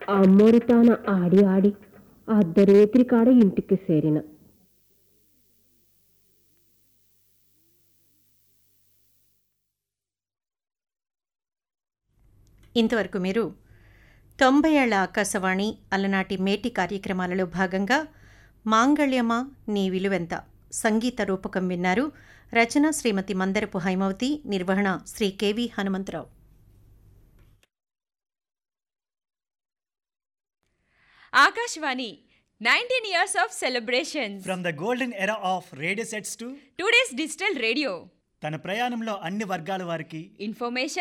అమ్మోరు తాన ఆడి ఆడి అర్ధరేత్రి కాడ ఇంటికి చేరిన ఇంతవరకు మీరు తొంభై ఏళ్ల ఆకాశవాణి అలనాటి మేటి కార్యక్రమాలలో భాగంగా మాంగళ్యమా నీ విలువెంత సంగీత రూపకం విన్నారు రచన శ్రీమతి మందరపు హైమవతి నిర్వహణ శ్రీ కెవి హనుమంతరావు Akashvani, 19 years of celebrations. From the golden era of radio sets to Today's digital radio. తన ప్రయాణంలో అన్ని వర్గాల వారికి Information